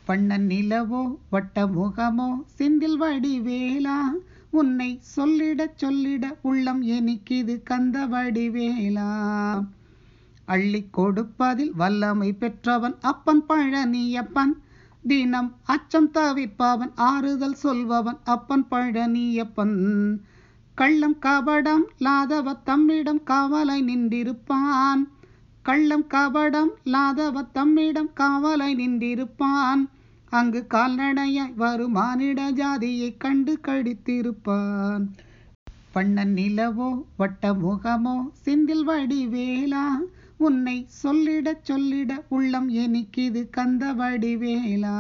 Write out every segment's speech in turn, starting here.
வண்ண நிலவோ வட்ட முகமோ செந்தில் வடிவேலா உன்னை சொல்லிடச் சொல்லிட உள்ளம் எனக்கிது கந்த வடிவேலா அள்ளி கொடுப்பதில் வல்லமை பெற்றவன் அப்பன் பழனியப்பன் தினம் அச்சம் தவிர்ப்பவன் ஆறுதல் சொல்பவன் அப்பன் பழனியப்பன் கள்ளம் கபடம் லாதவ தம்மிடம் காவலை நின்றிருப்பான் கள்ளம் கபடம் லாதவ தம்மிடம் காவலை நின்றிருப்பான் அங்கு கால்நடையாய் வரும் மானிட ஜாதியை கண்டு கடித்திருப்பான் வண்ண நிலவோ வட்ட முகமோ செந்தில் வடிவேலா உன்னை சொல்லிடச் சொல்லிட உள்ளம் எனக்கிது கந்த வடிவேலா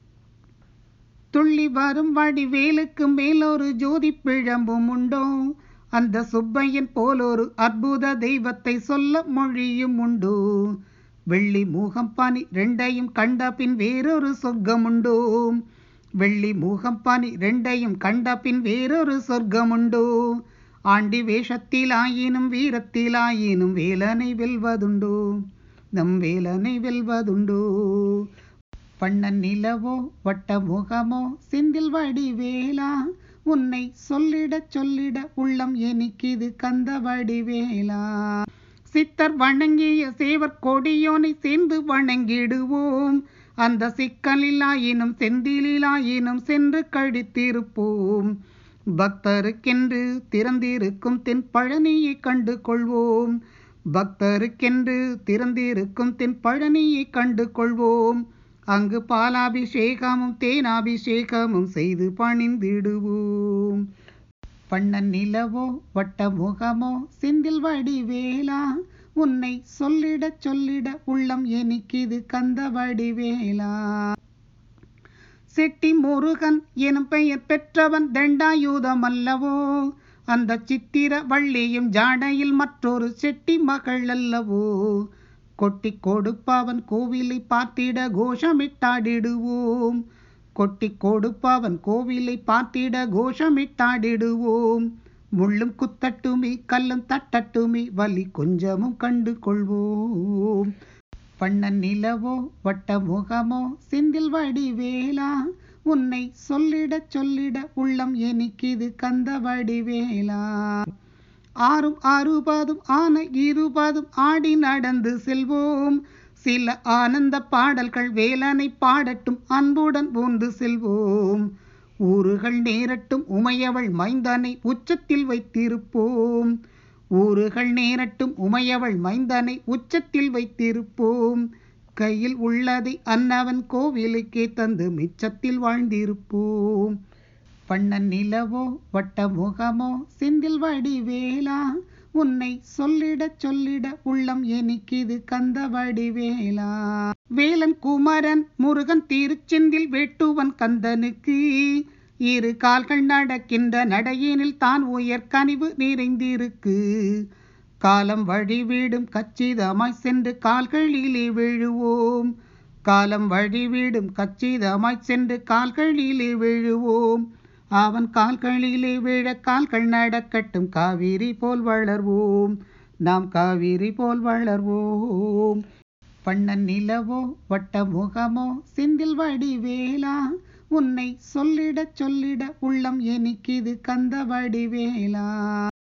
துள்ளி வரும் வடிவேலுக்கு மேலொரு ஜோதி பிழம்பும் உண்டோ அந்த சுப்பையன் போலொரு அற்புத தெய்வத்தை சொல்ல மொழியும் உண்டு வெள்ளி மூகம் பனி ரெண்டையும் கண்ட பின் வேறொரு சொர்க்கமுண்டோ வெள்ளி மூகம் பனி ரெண்டையும் கண்ட பின் வேறொரு சொர்க்கமுண்டோ ஆண்டி வேஷத்திலாயினும் வீரத்திலாயினும் வேலனை வெல்வதுண்டோ நம் வேலனை வெல்வதுண்டோ வண்ண நிலவோ வட்ட முகமோ செந்தில் வடிவேலா உன்னை சொல்லிடச் சொல்லிட உள்ளம் எனக்கிது கந்த வடிவேலா சித்தர் வணங்கிய சேவர் கொடியோனை சேர்ந்து வணங்கிடுவோம் அந்த சிக்கலிலாயினும் செந்திலாயினும் சென்று கழித்திருப்போம் பக்தருக்கென்று திறந்திருக்கும் தென் பழனியை கண்டு கொள்வோம் பக்தருக்கென்று திறந்திருக்கும் தென் பழனியை கண்டு கொள்வோம் அங்கு பாலாபிஷேகமும் தேனாபிஷேகமும் செய்து பணிந்திடுவோம் வண்ண நிலவோ வட்ட முகமோ செந்தில் வடிவேலா உன்னை சொல்லிடச் சொல்லிட உள்ளம் எனக்கிது கந்த வடிவேலா செட்டி முருகன் எனும் பெயர் பெற்றவன் தண்டாயுதம் அல்லவோ அந்த சித்திர வள்ளியும் ஜாடையில் மற்றொரு செட்டி மகள் அல்லவோ கொட்டி கொடுப்பவன் கோவிலை பார்த்திட கோஷமிட்டாடிடுவோம் கொட்டி கொடுப்பவன் கோவிலை பார்த்திட கோஷமிட்டாடிடுவோம் முள்ளும் குத்தட்டுமே கல்லும் தட்டட்டுமே வலி கொஞ்சமும் கண்டு கொள்வோம் வண்ண நிலவோ வட்ட முகமோ செந்தில் வடிவேலா உன்னை சொல்லிடச் சொல்லிட உள்ளம் எனக்கிது கந்த வடிவேலா ஆறும் அறுபதும் ஆன இருபதும் ஆடி நடந்து செல்வோம் சில ஆனந்த பாடல்கள் வேலனை பாடட்டும் அன்புடன் பூந்து செல்வோம் ஊறுகள் நேரட்டும் உமையவள் மைந்தனை உச்சத்தில் வைத்திருப்போம் ஊறுகள் நேரட்டும் உமையவள் மைந்தனை உச்சத்தில் வைத்திருப்போம் கையில் உள்ளதை அன்னவன் கோவிலுக்கே தந்து மிச்சத்தில் வாழ்ந்திருப்போம் வண்ண நிலவோ வட்ட முகமோ செந்தில் வடிவேலா உன்னை சொல்லிடச் சொல்லிட உள்ளம் எனக்கிது கந்த வடிவேலா வேலன் குமரன் முருகன் திருச்செந்தில் வெட்டுவன் கந்தனுக்கு இரு கால்கள் நடக்கின்ற நடையினில் தான் உயர் கனிவு நிறைந்திருக்கு காலம் வழிவிடும் கச்சிதமாய் சென்று கால்களிலே விழுவோம் காலம் வழிவிடும் கச்சிதமாய் சென்று கால்களிலே விழுவோம் அவன் கால்களிலே விழ கால்கள் நடக்கட்டும் காவிரி போல் வளர்வோம் நாம் காவிரி போல் வளர்வோம் வண்ண நிலவோ வட்ட முகமோ செந்தில் வடிவேலா உன்னை சொல்லிடச் சொல்லிட உள்ளம் எனக்கிது கந்த வடிவேலா